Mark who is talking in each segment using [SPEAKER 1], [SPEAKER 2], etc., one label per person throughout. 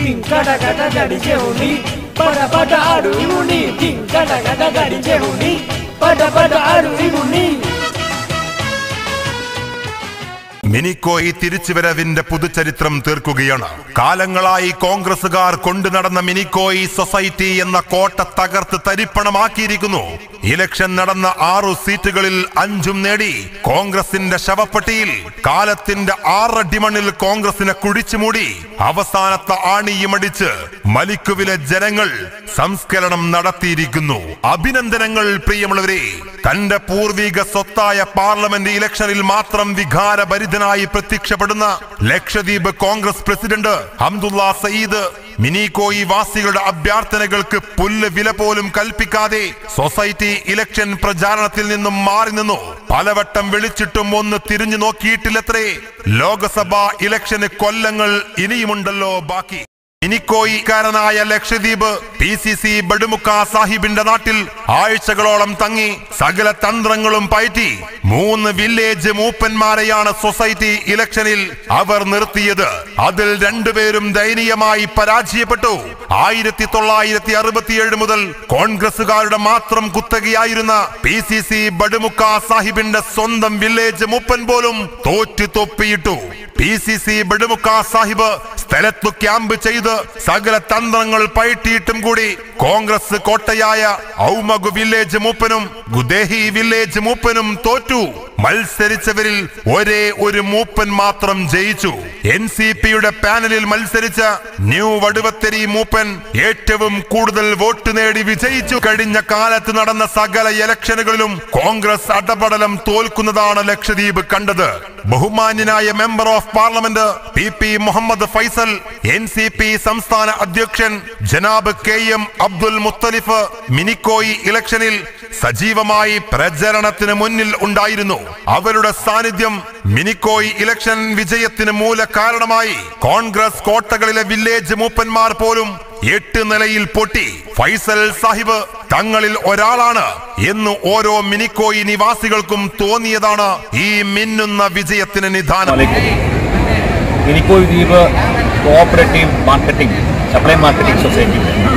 [SPEAKER 1] टिंकाटा काटा गाडी जेवणी पटा पटा आडू इमुनी टिंकाटा काटा गाडी जेवणी पटा पटा आडू इमुनी
[SPEAKER 2] മിനിക്കോയി തിരിച്ചുവരവിന്റെ പുതുചരിത്രം തീർക്കുകയാണ് കാലങ്ങളായി കോൺഗ്രസുകാർ കൊണ്ടു നടന്ന മിനിക്കോയി സൊസൈറ്റി എന്ന കോട്ട തകർത്ത് തരിപ്പണമാക്കിയിരിക്കുന്നു ഇലക്ഷൻ നടന്ന ആറു സീറ്റുകളിൽ അഞ്ചും നേടി കോൺഗ്രസിന്റെ ശവപ്പെട്ടിയിൽ കാലത്തിന്റെ ആറടി മണ്ണിൽ കോൺഗ്രസിനെ കുഴിച്ചുമൂടി അവസാനത്തെ ആണിയുമടിച്ച് മലിക്കുവിലെ ജനങ്ങൾ സംസ്കരണം നടത്തിയിരിക്കുന്നു അഭിനന്ദനങ്ങൾ പ്രിയമുള്ളവരെ തന്റെ പൂർവിക സ്വത്തായ പാർലമെന്റ് ഇലക്ഷനിൽ മാത്രം വികാരഭരിതനായി പ്രത്യക്ഷപ്പെടുന്ന ലക്ഷദ്വീപ് കോൺഗ്രസ് പ്രസിഡന്റ് ഹംദുള്ള സയ്യിദ് മിനിക്കോയി വാസികളുടെ അഭ്യർത്ഥനകൾക്ക് പുല്ല് വില പോലും കൽപ്പിക്കാതെ സൊസൈറ്റി ഇലക്ഷൻ പ്രചാരണത്തിൽ നിന്നും മാറി നിന്നു പലവട്ടം വിളിച്ചിട്ടും ഒന്ന് തിരിഞ്ഞു നോക്കിയിട്ടില്ലത്രേ ലോകസഭാ ഇലക്ഷന് കൊല്ലങ്ങൾ ഇനിയുമുണ്ടല്ലോ ബാക്കി ഇനിക്കോയിക്കാരനായ Lakshadweep P C C Badumukka സാഹിബിന്റെ നാട്ടിൽ ആഴ്ചകളോളം തങ്ങി സകല തന്ത്രങ്ങളും പയറ്റി മൂന്ന് വില്ലേജ് മൂപ്പന്മാരെയാണ് സൊസൈറ്റി ഇലക്ഷനിൽ അവർ നിർത്തിയത് അതിൽ രണ്ടുപേരും ദയനീയമായി പരാജയപ്പെട്ടു ആയിരത്തി തൊള്ളായിരത്തി അറുപത്തിയേഴ് മുതൽ കോൺഗ്രസുകാരുടെ മാത്രം കുത്തകയായിരുന്ന പി സി സി ബഡുമുക്ക സാഹിബിന്റെ സ്വന്തം വില്ലേജ് മൂപ്പൻ പോലും തോറ്റു തൊപ്പിയിട്ടു P C C Badumukka Sahib സ്ഥലത്തു ക്യാമ്പ് ചെയ്ത് സകല തന്ത്രങ്ങൾ പയറ്റിയിട്ടും കൂടി കോൺഗ്രസ് കോട്ടയായ ഔമഗു വില്ലേജ് മൂപ്പനും ഗുദേഹി വില്ലേജ് മൂപ്പനും തോറ്റു മത്സരിച്ചവരിൽ ഒരേ ഒരു മൂപ്പൻ മാത്രം ജയിച്ചു എൻ സി പിയുടെ പാനലിൽ മത്സരിച്ച ന്യൂ വടുവത്തരി മൂപ്പൻ ഏറ്റവും കൂടുതൽ വോട്ട് നേടി വിജയിച്ചു കഴിഞ്ഞ കാലത്ത് നടന്ന സകല ഇലക്ഷനുകളിലും കോൺഗ്രസ് അടപടലം തോൽക്കുന്നതാണ് ലക്ഷദ്വീപ് കണ്ടത് ബഹുമാന്യനായ member of parliament P P Muhammad Faisal N C P സംസ്ഥാന അധ്യക്ഷൻ ജനാബ് കെ എം അബ്ദുൽ മുത്തലിഫ് മിനിക്കോയി ഇലക്ഷനിൽ സജീവമായി പ്രചരണത്തിന് മുന്നിൽ ഉണ്ടായിരുന്നു അവരുടെ സാന്നിധ്യം മിനിക്കോയി ഇലക്ഷൻ വിജയത്തിന് മൂല കാരണമായി കോൺഗ്രസ് കോട്ടകളിലെ വില്ലേജ് മൂപ്പന്മാർ പോലും എട്ട് നിലയിൽ പൊട്ടി ഫൈസൽ സാഹിബ് തങ്ങളിൽ ഒരാളാണ് എന്ന് ഓരോ മിനിക്കോയി നിവാസികൾക്കും തോന്നിയതാണ് ഈ മിന്നുന്ന വിജയത്തിന് നിധാനം
[SPEAKER 3] മിനിക്കോയ് ദ്വീപ് cooperative marketing supply marketing society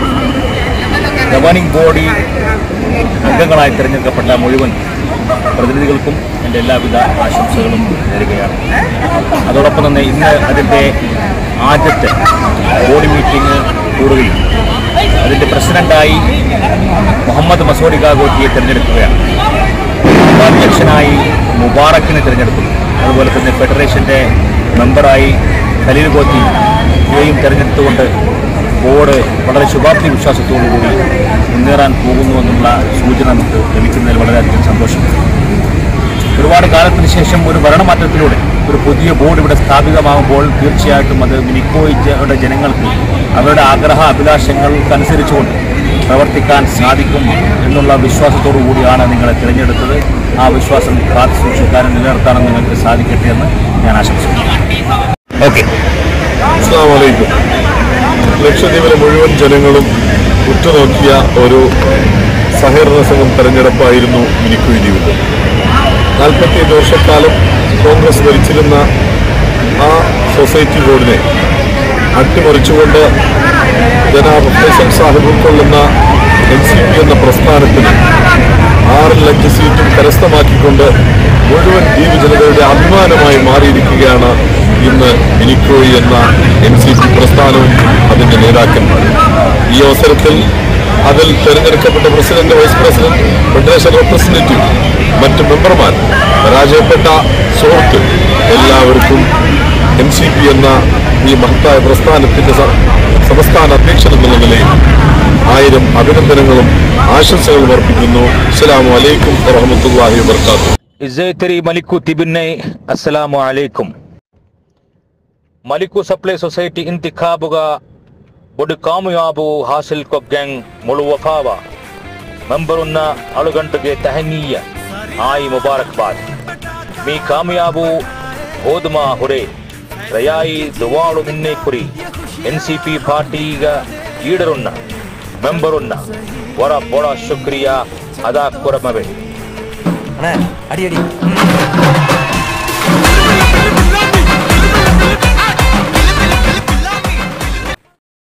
[SPEAKER 3] governing body അംഗങ്ങളായി തിരഞ്ഞെടുക്കപ്പെട്ട മുഴുവൻ പ്രതിനിധികൾക്കും എൻ്റെ എല്ലാവിധ ആശംസകളും നേരുകയാണ് അതോടൊപ്പം തന്നെ ഇന്ന് അതിൻ്റെ ആദ്യത്തെ ബോഡി മീറ്റിംഗ് കൂടുകയും അതിൻ്റെ പ്രസിഡന്റായി മുഹമ്മദ് മസൂരി ഗാഗോട്ടിയെ തിരഞ്ഞെടുക്കുകയാണ് ഉപാധ്യക്ഷനായി മുബാറക്കിനെ തിരഞ്ഞെടുക്കുന്നു അതുപോലെ തന്നെ ഫെഡറേഷൻ്റെ മെമ്പറായി ഖലീൽ ഗോത്തിയെയും തിരഞ്ഞെടുത്തുകൊണ്ട് ബോർഡ് വളരെ ശുഭാപ്തി വിശ്വാസത്തോടു കൂടി മുന്നേറാൻ പോകുന്നു എന്നുള്ള സൂചന നമുക്ക് ലഭിക്കുന്നതിൽ വളരെയധികം സന്തോഷമുണ്ട് ഒരുപാട് കാലത്തിന് ശേഷം ഒരു ഭരണമാറ്റത്തിലൂടെ ഒരു പുതിയ ബോർഡ് ഇവിടെ സ്ഥാപിതമാകുമ്പോൾ തീർച്ചയായിട്ടും അത് മിനിക്കോയുടെ ജനങ്ങൾക്ക് അവരുടെ ആഗ്രഹ അഭിലാഷങ്ങൾക്കനുസരിച്ചുകൊണ്ട് പ്രവർത്തിക്കാൻ സാധിക്കും എന്നുള്ള വിശ്വാസത്തോടു കൂടിയാണ് നിങ്ങളെ തിരഞ്ഞെടുത്തത് ആ വിശ്വാസം കാത്തു സൂക്ഷിക്കാനും നിലനിർത്താനും നിങ്ങൾക്ക് സാധിക്കട്ടെ എന്ന് ഞാൻ ആശംസിക്കുന്നു ഓക്കെ
[SPEAKER 4] അസ്സാം വലൈക്കും ലക്ഷദ്വീപിലെ മുഴുവൻ ജനങ്ങളും ഉറ്റുനോക്കിയ ഒരു സഹകരണ സംഘം തെരഞ്ഞെടുപ്പായിരുന്നു മിനിക്കുയി ദ്വീപിൽ നാൽപ്പത്തിയഞ്ച് വർഷക്കാലം കോൺഗ്രസ് ഭരിച്ചിരുന്ന ആ സൊസൈറ്റി ബോർഡിനെ അട്ടിമറിച്ചുകൊണ്ട് ജനാബ് ഫൈസൽ സാഹിബ് ഉൾക്കൊള്ളുന്ന എൻ സി പി എന്ന പ്രസ്ഥാനത്തിന് ആറിൽ അഞ്ച് സീറ്റും കരസ്ഥമാക്കിക്കൊണ്ട് മുഴുവൻ ദ്വീപ് ജനതയുടെ അഭിമാനമായി മാറിയിരിക്കുകയാണ് ഇന്ന് മിനിക്കോയി എന്ന എൻ സി പി പ്രസ്ഥാനവും അതിന്റെ നേതാക്കന്മാർ ഈ അവസരത്തിൽ അതിൽ തെരഞ്ഞെടുക്കപ്പെട്ട president vice president federation representative മറ്റ് മെമ്പർമാർ പരാജയപ്പെട്ട സുഹൃത്ത് എല്ലാവർക്കും എൻ സി പി എന്ന ഈ മഹത്തായ പ്രസ്ഥാനത്തിന്റെ സ- സംസ്ഥാന അധ്യക്ഷൻ എന്നുള്ള നിലയിൽ ആയിരം അഭിനന്ദനങ്ങളും ആശംസകളും അർപ്പിക്കുന്നു അസ്സലാമു അലൈക്കും വറഹമത്തുള്ളാഹി വബർക്കാത്തു
[SPEAKER 3] ഇസേത്തരി മലിക്കു തിബിന്നെ അസ്സലാമു അലൈക്കും ಮಲಿಕು ಸಪ್ಲೈ ಸೊಸೈಟಿ ಇಂತಿಖಾಬುಗ ಬೊಡು ಕಾಮಯಾಬು ಹಾಸಿಲ್ ಕೊಗ್ಗೆಂಗ್ ಮುಳು ವಫಾವ ಮೆಂಬರುನ್ನ ಅಳುಗಂಟುಗೆ ತಹನೀಯ ಆಯಿ ಮುಬಾರಕ್ಬಾದ್ ಮೀ ಕಾಮಯಾಬು ಹೋದ್ಮಾ ಹುರೆ ರಯಾಯಿ ದುವಾಳು ನಿನ್ನೆ ಕುರಿ ಎನ್ ಸಿ ಪಿ ಪಾರ್ಟಿಗ ಈಡರುನ್ನ ಮೆಂಬರುನ್ನ ವರ ಬೊಡ ಶುಕ್ರಿಯಾ ಅದಾ ಕೊರಮವೆ
[SPEAKER 1] அண்ணே அடி அடி